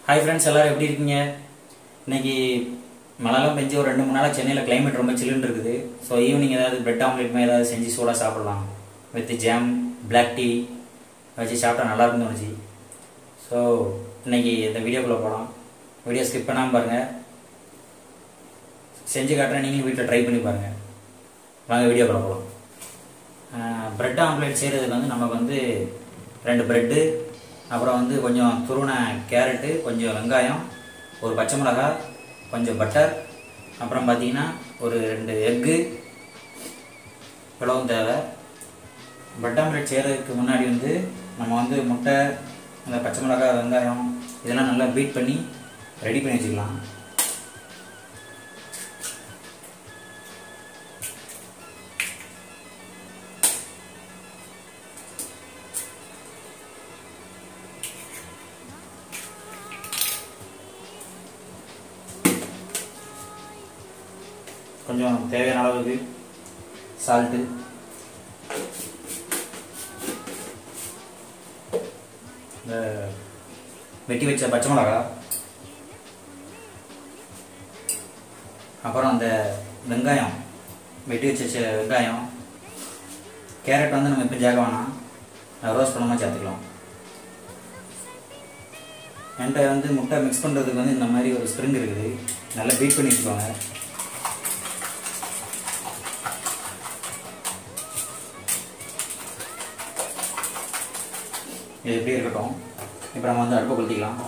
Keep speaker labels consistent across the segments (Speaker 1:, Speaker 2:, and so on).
Speaker 1: hi friends எல்லாரும் எப்படி இருக்கீங்க இன்னைக்கு மழைலாம் பெஞ்சு ஒரு ரெண்டு மூணு நாளாக சென்னையில் கிளைமேட் ரொம்ப சில்லுன்னு இருக்குது ஸோ ஈவினிங் ஏதாவது பிரெட் ஆம்லேட் மாதிரி ஏதாவது செஞ்சு சூடாக சாப்பிடலாம் வித் ஜாம் பிளாக் டீ வச்சு சாப்பிட்டா நல்லா இருக்கும்னு தோணுச்சு ஸோ இன்னைக்கு இந்த வீடியோக்குள்ளே போகலாம் வீடியோ ஸ்கிப் பண்ணாமல் பாருங்கள் செஞ்சு காட்டுறேன் நீங்களும் வீட்டில் ட்ரை பண்ணி பாருங்கள் வாங்க வீடியோக்குள்ளே போகலாம் பிரெட் ஆம்லேட் செய்கிறதுக்கு வந்து நமக்கு வந்து ரெண்டு ப்ரெட்டு அப்புறம் வந்து கொஞ்சம் துருவன கேரட்டு கொஞ்சம் வெங்காயம் ஒரு பச்சை மிளகாய் கொஞ்சம் பட்டர் அப்புறம் பார்த்தீங்கன்னா ஒரு ரெண்டு எக்கு இவ்வளவும் தேவை பிரெட் ஆம்லேட் செய்கிறதுக்கு முன்னாடி வந்து நம்ம வந்து முட்டை அந்த பச்சை மிளகாய் வெங்காயம் இதெல்லாம் நல்லா பீட் பண்ணி ரெடி பண்ணி வச்சுக்கலாம் கொஞ்சம் தேவையான அளவுக்கு சால்ட்டு இந்த வெட்டி வச்ச பச்சை மிளகா அப்புறம் அந்த வெங்காயம் வெட்டி வச்ச ச- வெங்காயம் கேரட் வந்து நம்ம இப்போ சேர்க்க வேணாம் ரோஸ்ட் பண்ணாமல் சேர்த்துக்கலாம் என்கிட்ட வந்து முட்டை மிக்ஸ் பண்ணுறதுக்கு வந்து இந்த மாதிரி ஒரு ஸ்ப்ரிங் இருக்குது நல்லா பீட் பண்ணி வச்சுக்கோங்க இது எப்படி இருக்கட்டும் இப்போ நம்ம வந்து அடுப்பை கொளுத்திக்கலாம்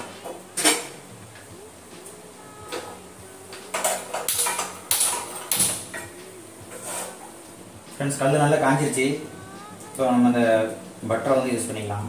Speaker 1: ஃப்ரெண்ட்ஸ் கல் நல்லா காஞ்சிருச்சு இப்போ நம்ம அந்த பட்டரை வந்து யூஸ் பண்ணிக்கலாம்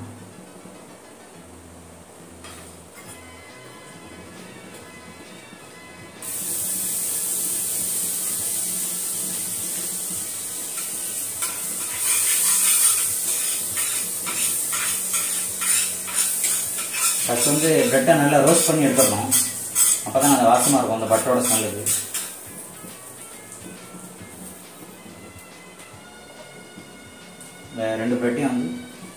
Speaker 1: ஃபஸ்ட் வந்து ப்ரெட்டை நல்லா ரோஸ்ட் பண்ணி எடுத்துடணும் அப்போ தான் அந்த வாசமாக இருக்கும் அந்த பட்டரோட ஸ்மெல்லுக்கு இந்த ரெண்டு ப்ரெட்டையும் வந்து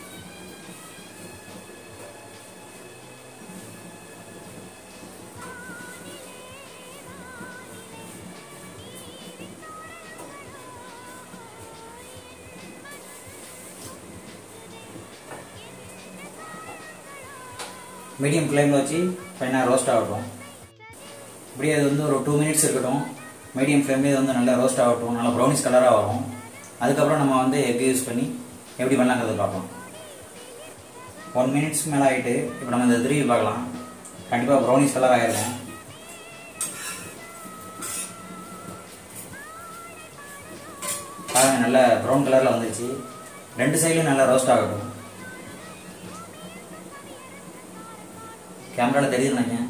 Speaker 1: மீடியம் ஃப்ளேமில் வச்சு ஃபைனாக ரோஸ்ட் ஆகட்டும் இப்படியே அது வந்து ஒரு டூ மினிட்ஸ் இருக்கட்டும் மீடியம் ஃப்ளேம்லேயே வந்து நல்லா ரோஸ்ட் ஆகட்டும் நல்லா ப்ரௌனிஷ் கலராக வரும் அதுக்கப்புறம் நம்ம வந்து எக் யூஸ் பண்ணி எப்படி பண்ணலாங்கிறத பார்க்கலாம் ஒன் மினிட்ஸ் மேலே ஆகிட்டு இப்போ நம்ம இந்த திரும்பி பார்க்கலாம் கண்டிப்பாக ப்ரௌனிஷ் கலர் ஆகிருக்கும் பாருங்க நல்ல ப்ரௌன் கலரில் வந்துருச்சு ரெண்டு சைட்லையும் நல்லா ரோஸ்ட் ஆகட்டும் கேமரால தெரியுது நினைக்கிறேன்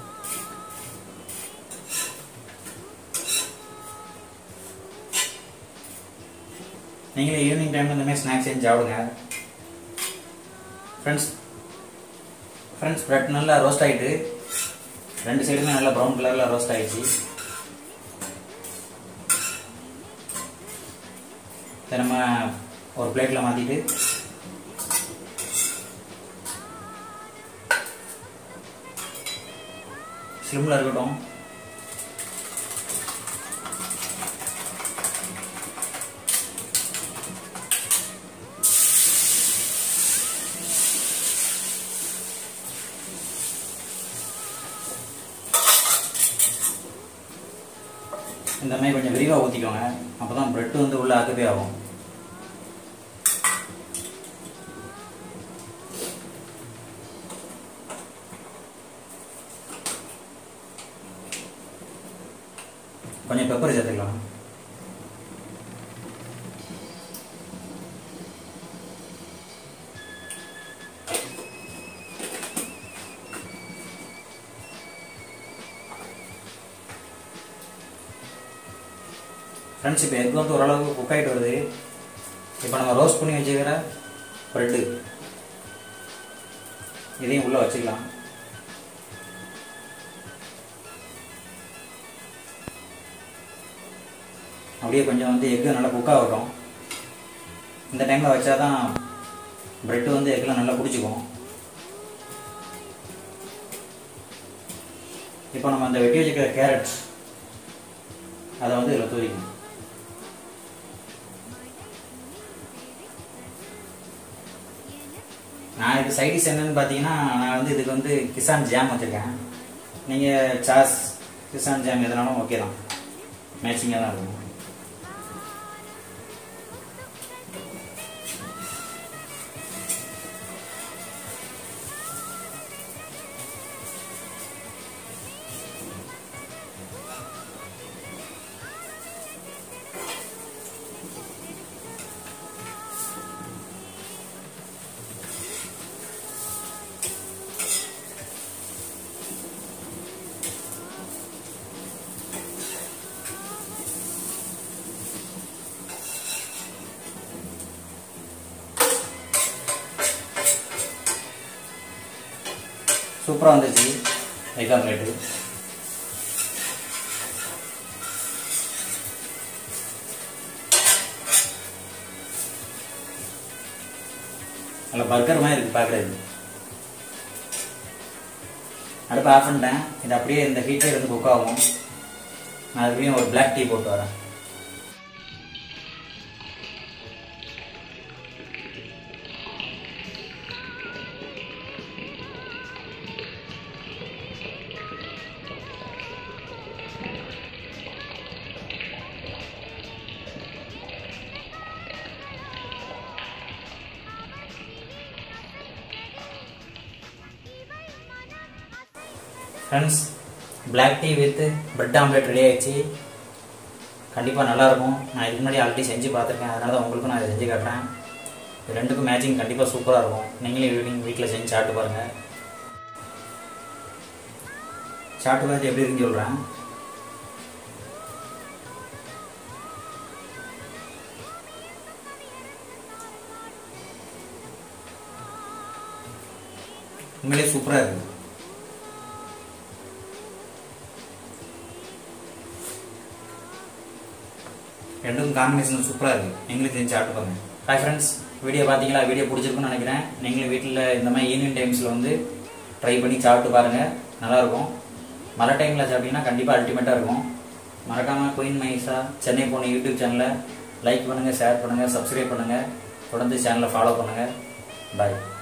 Speaker 1: நீங்களே ஈவினிங் டைம்ல இந்த மாதிரி ஸ்நாக்ஸ் செஞ்சு சாப்பிடுங்க ஃப்ரெண்ட்ஸ் ஃப்ரெண்ட்ஸ் பிரெட் நல்லா ரோஸ்ட் ஆயிட்டு ரெண்டு சைடுமே நல்லா ப்ரௌன் கலர்ல ரோஸ்ட் ஆயிடுச்சு இதை நம்ம ஒரு பிளேட்ல மாத்திட்டு ஸ்லிம்ல இருக்கட்டும் இந்த மாதிரி கொஞ்சம் விரிவாக ஊற்றிக்கோங்க அப்போ தான் ப்ரெட் வந்து உள்ள ஆக்கவே ஆகும் கொஞ்சம் பெப்பர் சேர்த்துக்கலாம் ஃப்ரெண்ட்ஸ் இப்போ எக் வந்து ஓரளவுக்கு குக் ஆகிட்டு வருது இப்போ நம்ம ரோஸ்ட் பண்ணி வச்சுக்கிற ப்ரெட்டு இதையும் உள்ளே வச்சுக்கலாம் அப்படியே கொஞ்சம் வந்து எக்கு நல்லா குக் ஆகட்டும் இந்த டைமில் வச்சா தான் ப்ரெட்டு வந்து எக்கெலாம் நல்லா பிடிச்சிக்கும் இப்போ நம்ம அந்த வெட்டி வச்சுக்கிற கேரட் அதை வந்து இதில் தூரிக்கணும் நான் இதுக்கு சைடிஸ் என்னன்னு பார்த்தீங்கன்னா நான் வந்து இதுக்கு வந்து கிசான் ஜாம் வச்சுருக்கேன் நீங்கள் சாஸ் கிசான் ஜாம் எதுனாலும் ஓகே தான் மேட்சிங்காக தான் இருக்கும் சூப்பராக வந்துச்சு எக் ஆம்லேட்டு நல்ல பர்கர் மாதிரி இருக்கு பார்க்குறது அடுப்பு ஆஃப் பண்ணிட்டேன் இது அப்படியே இந்த ஹீட்டே இருந்து குக் ஆகும் நான் அதுலேயும் ஒரு பிளாக் டீ போட்டு வரேன் friends black tea with bread omelette ready ஆயிடுச்சு கண்டிப்பாக நல்லாயிருக்கும் நான் இதுக்கு முன்னாடி ஆல்ரெடி செஞ்சு பார்த்துருக்கேன் அதனால தான் உங்களுக்கும் நான் இதை செஞ்சு காட்டுறேன் இது ரெண்டுக்கும் மேட்சிங் கண்டிப்பாக சூப்பராக இருக்கும் நீங்களே ஈவினிங் வீட்டில் செஞ்சு சாப்பிட்டு பாருங்கள் சாப்பிட்டு பார்த்து எப்படி இருக்குன்னு சொல்கிறேன் உண்மையிலே சூப்பராக இருக்குது ரெண்டும் காம்பினேஷன் சூப்பராக இருக்குது நீங்களும் செஞ்சு சாப்பிட்டு பாருங்க ஹாய் ஃப்ரெண்ட்ஸ் வீடியோ பார்த்தீங்களா வீடியோ பிடிச்சிருக்குன்னு நினைக்கிறேன் நீங்களும் வீட்டில் இந்த மாதிரி ஈவினிங் டைம்ஸில் வந்து ட்ரை பண்ணி சாப்பிட்டு பாருங்கள் நல்லாயிருக்கும் மழை டைமில் சாப்பிட்டீங்கன்னா கண்டிப்பாக அல்டிமேட்டாக இருக்கும் மறக்காமல் குயின் மைசா சென்னை போன யூடியூப் சேனலை லைக் பண்ணுங்கள் ஷேர் பண்ணுங்கள் சப்ஸ்கிரைப் பண்ணுங்கள் தொடர்ந்து சேனலை ஃபாலோ பண்ணுங்கள் பாய்